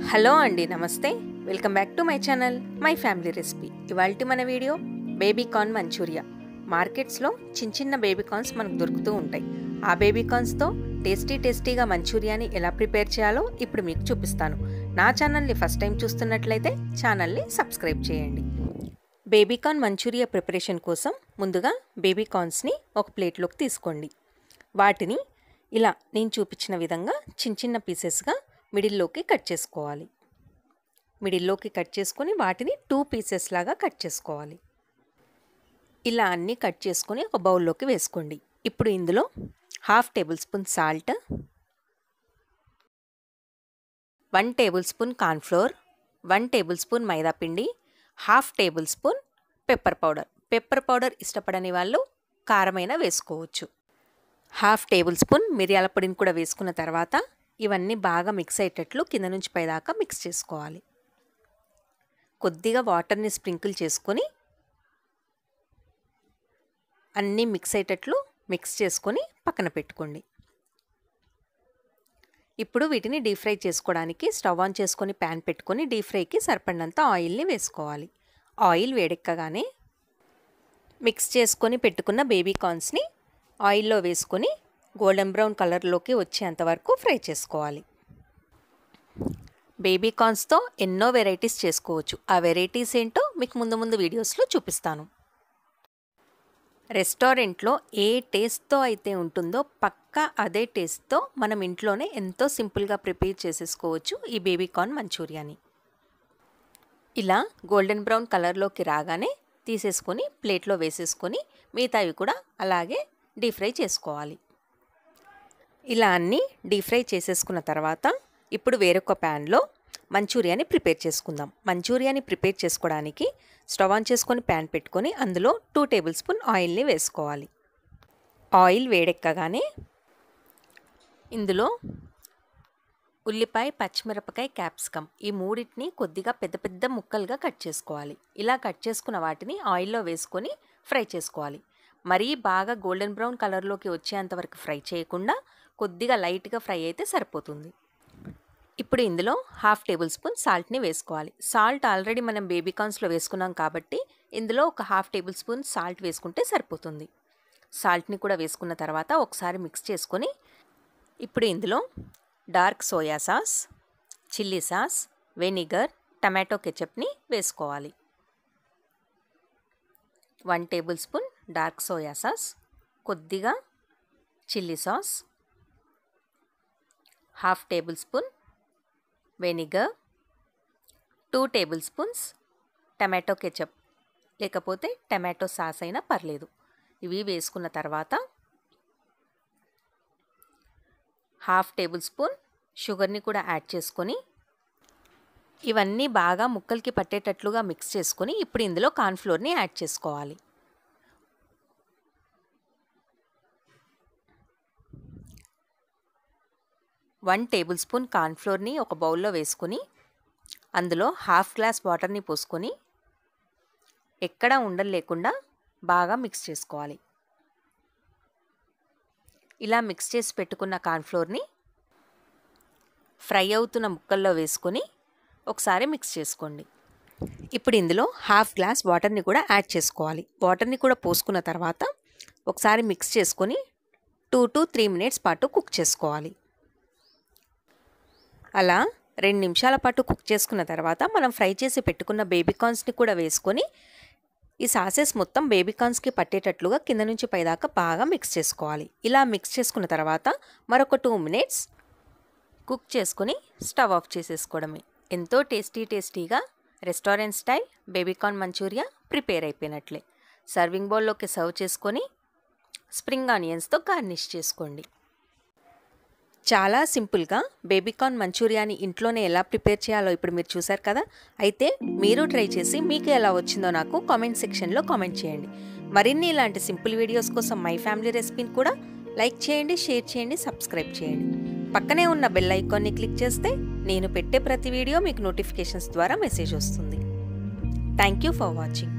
hello అండి నమస్తే welcome back to my channel my family recipe ఇవాళ మన వీడియో బేబీ కార్న్ మంచూరియా మార్కెట్స్లో చిన్న చిన్న బేబీ కార్న్స్ మనకు దొరుకుతూ ఉంటాయి ఆ బేబీ కార్న్స్తో టేస్టీ టేస్టీగా మంచూరియాని ఎలా ప్రిపేర్ చేయాలో ఇప్పుడు మీకు చూపిస్తాను నా ఛానల్ని ఫస్ట్ టైం చూస్తున్నట్లయితే ఛానల్ని సబ్స్క్రైబ్ చేయండి బేబీ కార్న్ మంచూరియా ప్రిపరేషన్ కోసం ముందుగా బేబీ కార్న్స్ని ఒక ప్లేట్లోకి తీసుకోండి వాటిని ఇలా నేను చూపించిన విధంగా చిన్న చిన్న పీసెస్గా మిడిల్లోకి కట్ చేసుకోవాలి మిడిల్లోకి కట్ చేసుకొని వాటిని టూ పీసెస్ లాగా కట్ చేసుకోవాలి ఇలా అన్నీ కట్ చేసుకొని ఒక బౌల్లోకి వేసుకోండి ఇప్పుడు ఇందులో half tablespoon salt one tablespoon cornflour one tablespoon maida పిండి half tablespoon pepper powder pepper powder ఇష్టపడని వాళ్ళు కారమైన వేసుకోవచ్చు హాఫ్ టేబుల్ స్పూన్ మిరియాల పొడిని కూడా వేసుకున్న తర్వాత ఇవన్నీ బాగా మిక్స్ అయ్యేటట్లు కింద నుంచి పైదాకా మిక్స్ చేసుకోవాలి కొద్దిగా వాటర్ని స్ప్రింకిల్ చేసుకొని అన్నీ మిక్స్ అయ్యేటట్లు మిక్స్ చేసుకొని పక్కన పెట్టుకోండి ఇప్పుడు వీటిని డీప్ ఫ్రై చేసుకోవడానికి స్టవ్ ఆన్ చేసుకొని ప్యాన్ పెట్టుకొని డీప్ ఫ్రైకి సరిపడినంత ఆయిల్ని వేసుకోవాలి ఆయిల్ వేడెక్కగానే మిక్స్ చేసుకొని పెట్టుకున్న బేబీ కార్న్స్ని ఆయిల్లో వేసుకొని గోల్డెన్ బ్రౌన్ కలర్లోకి వచ్చేంత వరకు ఫ్రై చేసుకోవాలి బేబీ కార్న్స్తో ఎన్నో వెరైటీస్ చేసుకోవచ్చు ఆ వెరైటీస్ ఏంటో మీకు ముందు ముందు వీడియోస్లో చూపిస్తాను రెస్టారెంట్లో ఏ టేస్ట్తో అయితే ఉంటుందో పక్కా అదే టేస్ట్తో మనం ఇంట్లోనే ఎంతో సింపుల్గా ప్రిపేర్ చేసేసుకోవచ్చు ఈ బేబీ కార్న్ మంచూరియాని ఇలా గోల్డెన్ బ్రౌన్ కలర్లోకి రాగానే తీసేసుకొని ప్లేట్లో వేసేసుకొని మిగతావి కూడా అలాగే డీప్ ఫ్రై చేసుకోవాలి ఇలా అన్నీ డీప్ ఫ్రై చేసేసుకున్న తర్వాత ఇప్పుడు వేరొక ప్యాన్లో మంచూరియాని ప్రిపేర్ చేసుకుందాం మంచూరియాని ప్రిపేర్ చేసుకోవడానికి స్టవ్ ఆన్ చేసుకొని ప్యాన్ పెట్టుకొని అందులో టూ టేబుల్ స్పూన్ ఆయిల్ని వేసుకోవాలి ఆయిల్ వేడెక్కగానే ఇందులో ఉల్లిపాయ పచ్చిమిరపకాయ క్యాప్సికమ్ ఈ మూడింటిని కొద్దిగా పెద్ద పెద్ద ముక్కలుగా కట్ చేసుకోవాలి ఇలా కట్ చేసుకున్న వాటిని ఆయిల్లో వేసుకొని ఫ్రై చేసుకోవాలి మరీ బాగా గోల్డెన్ బ్రౌన్ కలర్లోకి వచ్చేంత వరకు ఫ్రై చేయకుండా కొద్దిగా లైట్గా ఫ్రై అయితే సరిపోతుంది ఇప్పుడు ఇందులో హాఫ్ టేబుల్ స్పూన్ సాల్ట్ని వేసుకోవాలి సాల్ట్ ఆల్రెడీ మనం బేబీ కార్న్స్లో వేసుకున్నాం కాబట్టి ఇందులో ఒక హాఫ్ టేబుల్ స్పూన్ సాల్ట్ వేసుకుంటే సరిపోతుంది సాల్ట్ని కూడా వేసుకున్న తర్వాత ఒకసారి మిక్స్ చేసుకొని ఇప్పుడు ఇందులో dark soya sauce chilli sauce vinegar tomato కెచప్ని వేసుకోవాలి one tablespoon dark soya sauce కొద్దిగా chilli sauce half tablespoon vinegar two tablespoons tomato ketchup లేకపోతే టమాటో సాస్ అయినా పర్లేదు ఇవి వేసుకున్న తర్వాత హాఫ్ టేబుల్ స్పూన్ షుగర్ని కూడా యాడ్ చేసుకొని ఇవన్నీ బాగా ముక్కలకి పట్టేటట్లుగా మిక్స్ చేసుకొని ఇప్పుడు ఇందులో కార్న్ఫ్లోర్ని యాడ్ చేసుకోవాలి వన్ టేబుల్ స్పూన్ కార్న్ఫ్లోర్ని ఒక బౌల్లో వేసుకొని అందులో హాఫ్ గ్లాస్ వాటర్ని పోసుకొని ఎక్కడా ఉండలు లేకుండా బాగా మిక్స్ చేసుకోవాలి ఇలా మిక్స్ చేసి పెట్టుకున్న కార్న్ఫ్లోర్ని ఫ్రై అవుతున్న ముక్కల్లో వేసుకొని ఒకసారి మిక్స్ చేసుకోండి ఇప్పుడు ఇందులో హాఫ్ గ్లాస్ వాటర్ని కూడా యాడ్ చేసుకోవాలి వాటర్ని కూడా పోసుకున్న తర్వాత ఒకసారి మిక్స్ చేసుకొని టూ టు త్రీ మినిట్స్ పాటు కుక్ చేసుకోవాలి అలా రెండు నిమిషాల పాటు కుక్ చేసుకున్న తర్వాత మనం ఫ్రై చేసి పెట్టుకున్న బేబీ కార్న్స్ని కూడా వేసుకొని ఈ సాసెస్ మొత్తం బేబీ కార్న్స్కి పట్టేటట్లుగా కింద నుంచి పైదాకా బాగా మిక్స్ చేసుకోవాలి ఇలా మిక్స్ చేసుకున్న తర్వాత మరొక టూ మినిట్స్ కుక్ చేసుకొని స్టవ్ ఆఫ్ చేసేసుకోవడమే ఎంతో టేస్టీ టేస్టీగా restaurant style baby corn Manchurian prepare అయిపోయినట్లే సర్వింగ్ బౌల్లోకి సర్వ్ చేసుకొని స్ప్రింగ్ ఆనియన్స్తో గార్నిష్ చేసుకోండి చాలా సింపుల్గా బేబీకార్న్ మంచూరియాని ఇంట్లోనే ఎలా ప్రిపేర్ చేయాలో ఇప్పుడు మీరు చూసారు కదా అయితే మీరు ట్రై చేసి మీకు ఎలా వచ్చిందో నాకు కామెంట్ సెక్షన్లో కామెంట్ చేయండి మరిన్ని ఇలాంటి సింపుల్ వీడియోస్ కోసం మై ఫ్యామిలీ రెసిపీని కూడా లైక్ చేయండి షేర్ చేయండి సబ్స్క్రైబ్ చేయండి పక్కనే ఉన్న బెల్ ఐకాన్ని క్లిక్ చేస్తే నేను పెట్టే ప్రతి వీడియో మీకు నోటిఫికేషన్స్ ద్వారా మెసేజ్ వస్తుంది థ్యాంక్ యూ ఫర్ వాచింగ్